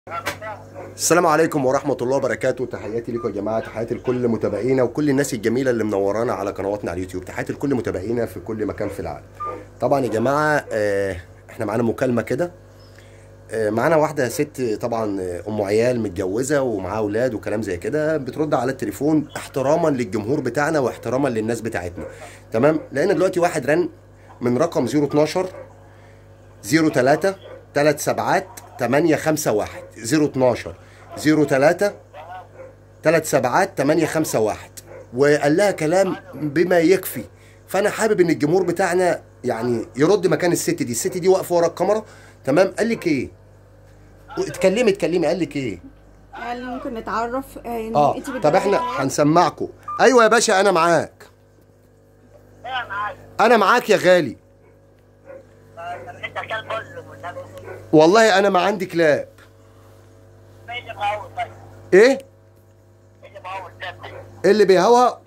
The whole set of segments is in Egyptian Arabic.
السلام عليكم ورحمة الله وبركاته تحياتي لكم يا جماعة تحياتي لكل متابعينا وكل الناس الجميلة اللي منورانا على قنواتنا على اليوتيوب تحياتي لكل متابعينا في كل مكان في العالم طبعا يا جماعة آه، احنا معانا مكالمة كده آه، معانا واحدة ست طبعا آه، أم عيال متجوزة ومعاها أولاد وكلام زي كده بترد على التليفون احتراما للجمهور بتاعنا واحتراما للناس بتاعتنا تمام لأن دلوقتي واحد رن من رقم 012 03 3 سبعات 8 5 1 012 03 3 سبعات 8 5 1 وقال لها كلام بما يكفي فانا حابب ان الجمهور بتاعنا يعني يرد مكان الست دي الست دي واقفه ورا الكاميرا تمام قال لك ايه اتكلمي اتكلمي قال لك ايه قال لي ممكن نتعرف آه، يعني اه انت طب بتدوري احنا على- هنسمعكم ايوه يا باشا انا معاك ايه معاك انا معاك يا غالي انت كلب كله والنبي والله انا ما عندي كلاب مين اللي مهوي طيب ايه مين اللي مهوي الكلب اللي بيهوى اه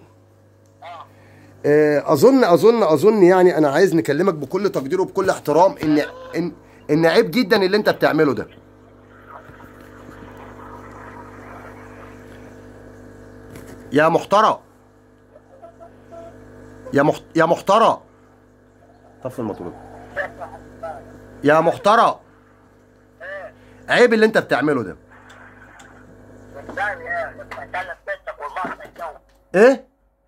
آه، اظن اظن اظن يعني انا عايز نكلمك بكل تقدير وبكل احترام ان ان ان عيب جدا اللي انت بتعمله ده يا محترى يا محت... يا محترى طفي الموتور يا محترى عيب اللي انت بتعمله ده قدامي ايه لما اكلم بنتك والله ما اتجوز ايه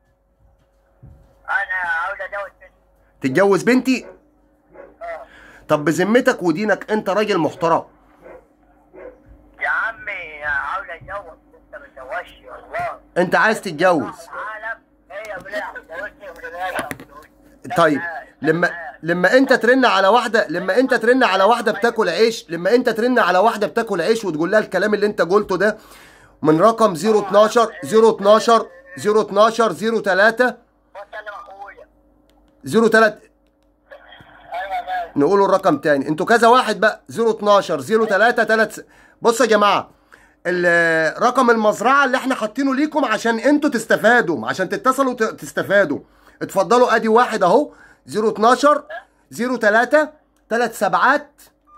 انا عاوز اتجوز بنتك تتجوز بنتي اه طب بذمتك ودينك انت راجل محترم يا عمي عاوز اتجوز انت ما تتجوزش والله انت عايز تتجوز عالم هي بلا تجوزني ولا طيب لما لما انت ترن على واحده لما انت ترن على واحده بتاكل عيش لما انت ترن على واحده بتاكل عيش وتقول لها الكلام اللي انت قلته ده من رقم 012 012 012 03 بكلم اخويا 03 ايوه ماشي نقوله الرقم تاني انتوا كذا واحد بقى 012 03 3 بصوا يا جماعه ال- رقم المزرعه اللي احنا حاطينه ليكم عشان انتوا تستفادوا عشان تتصلوا ت- تستفادوا اتفضلوا ادي واحد اهو 012 03 3 سبعات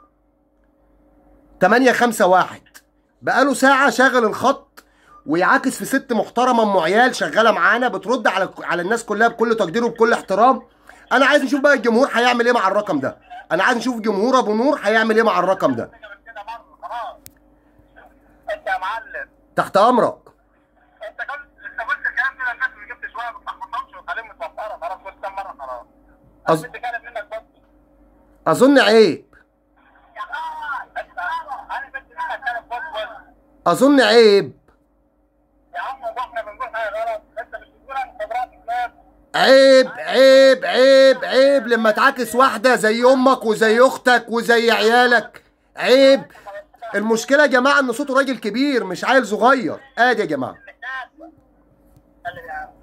8 5 1 بقاله ساعه شاغل الخط ويعاكس في ست محترمه ام عيال شغاله معانا بترد على على الناس كلها بكل تقدير وبكل احترام انا عايز نشوف بقى الجمهور هيعمل ايه مع الرقم ده انا عايز نشوف جمهور ابو نور هيعمل ايه مع الرقم ده كده مره خلاص انت يا معلم تحت امرك انت قلت انت قلت الكلام ده للناس اللي جبت شويه ما تلخبطهمش وتخليهم متوفره خلاص قلت كام مره خلاص أظ- انت كانت منك بس اظن عيب يا خلاص انت انا بنت منك كانت بس بس اظن عيب يا عم هو احنا بنقول حاجه غلط انت مش بتقول عن خبرات الناس عيب عيب عيب عيب لما تعاكس واحده زي امك وزي اختك وزي عيالك عيب المشكله يا جماعه ان صوته راجل كبير مش عيل صغير ادي يا جماعه الناس قال يا عم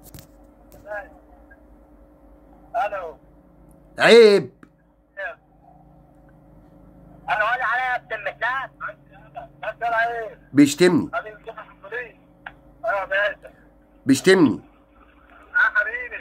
الو عيب انا ولا عليا بتمت ناس انت ايه بيشتمني هذه الجمعه الحضوريه ايوه باشا بيشتمني اه حبيبي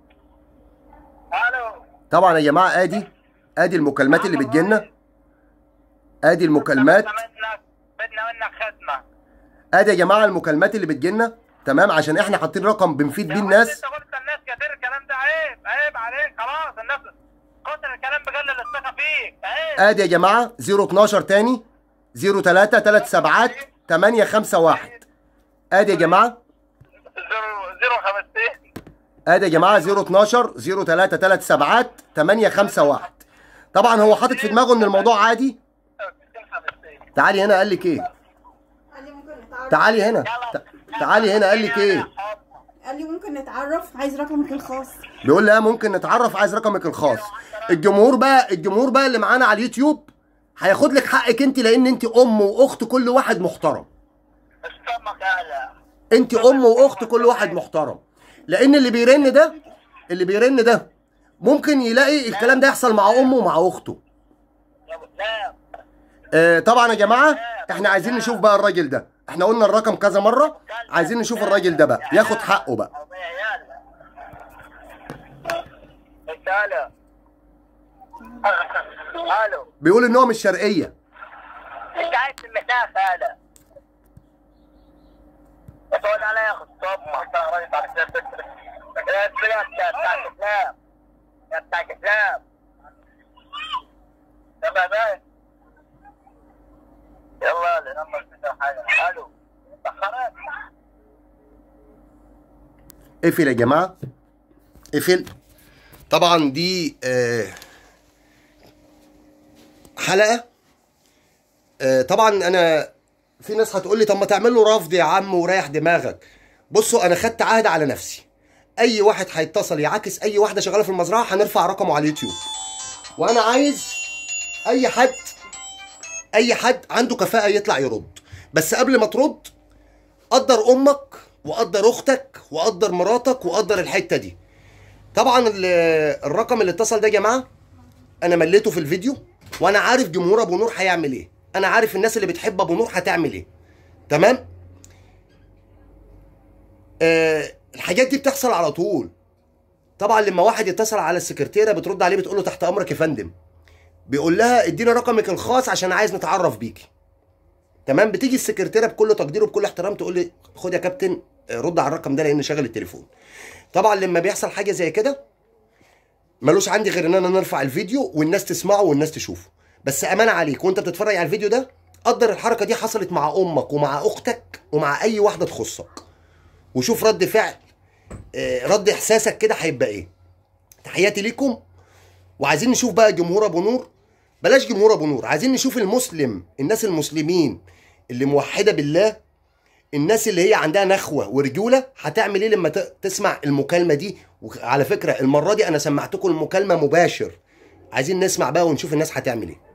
الو طبعا يا جماعه ادي ادي المكالمات اللي بتجيلنا ادي المكالمات بدنا منك بدنا منك خدمه ادي يا جماعه المكالمات اللي بتجيلنا تمام عشان احنا حاطين رقم بنفيد بيه الناس انت قلت الناس كتير الكلام ده عيب عيب عليك خلاص الناس كتر الكلام بقلل الثقه فيك عيب ادي يا جماعه 012 تاني 03 3 سبعات 8 5 1 ادي يا جماعه زيرو زيرو خمستين ادي يا جماعه 012 03 3 سبعات 8 5 1 طبعا هو حاطط في دماغه ان الموضوع عادي خمستين تعالي هنا قال لك ايه قال لي ممكن نتعرف تعالي هنا ت- تعالي هنا قال لك ايه قال لي ممكن نتعرف عايز رقمك الخاص بيقول لها ممكن نتعرف عايز رقمك الخاص الجمهور بقى الجمهور بقى اللي معانا على اليوتيوب هياخد لك حقك انت لان انت ام واخت كل واحد محترم استمك يالا انت ام واخت كل واحد محترم لان اللي بيرن ده اللي بيرن ده ممكن يلاقي الكلام ده يحصل مع امه ومع اخته يا ابو سلام آه طبعا يا جماعه احنا عايزين نشوف بقى الراجل ده احنا قلنا الرقم كذا مره عايزين نشوف الراجل ده بقى ياخد حقه بقى أو يا يالا رسالة الو بيقول ان هو من الشرقيه انت عايز تمحناها فعلا تقعد عليا يا اخي الصبح انت راجل بعد كده يا بتاع بتاع الافلام يا بتاع الافلام يا بابا يلا لنمر كده حاجه الو تاخرت اقفل يا جماعه اقفل طبعا دي آه، حلقه آه، طبعا انا في ناس هتقول لي طب ما تعمل له رفض يا عم وريح دماغك بصوا انا خدت عهد على نفسي اي واحد هيتصل يعاكس اي واحده شغاله في المزرعه هنرفع رقمه على اليوتيوب وانا عايز اي حد اي حد عنده كفاءه يطلع يرد بس قبل ما ترد قدر امك وقدر اختك وقدر مراتك وقدر الحته دي طبعا ال- الرقم اللي اتصل ده يا جماعه انا مليته في الفيديو وانا عارف جمهور ابو نور هيعمل ايه انا عارف الناس اللي بتحب ابو نور هتعمل ايه تمام آه الحاجات دي بتحصل على طول طبعا لما واحد يتصل على السكرتيره بترد عليه بتقول له تحت امرك يا فندم بيقول لها ادينا رقمك الخاص عشان عايز نتعرف بيكي تمام بتيجي السكرتيره بكل تقدير وبكل احترام تقول لي خد يا كابتن آه، رد على الرقم ده لان شغل التليفون طبعا لما بيحصل حاجه زي كده ملوش عندي غير ان انا نرفع الفيديو والناس تسمعه والناس تشوفه بس امانه عليك وانت بتتفرج على الفيديو ده قدر الحركه دي حصلت مع امك ومع اختك ومع اي واحده تخصك وشوف رد فعل آه، رد احساسك كده هيبقى ايه تحياتي ليكم وعايزين نشوف بقى جمهور ابو نور بلاش جمهور ابو نور عايزين نشوف المسلم الناس المسلمين اللي موحده بالله الناس اللي هي عندها نخوه ورجوله هتعمل ايه لما ت- تسمع المكالمه دي وعلى فكره المره دي انا سمعتكم المكالمه مباشر عايزين نسمع بقى ونشوف الناس هتعمل ايه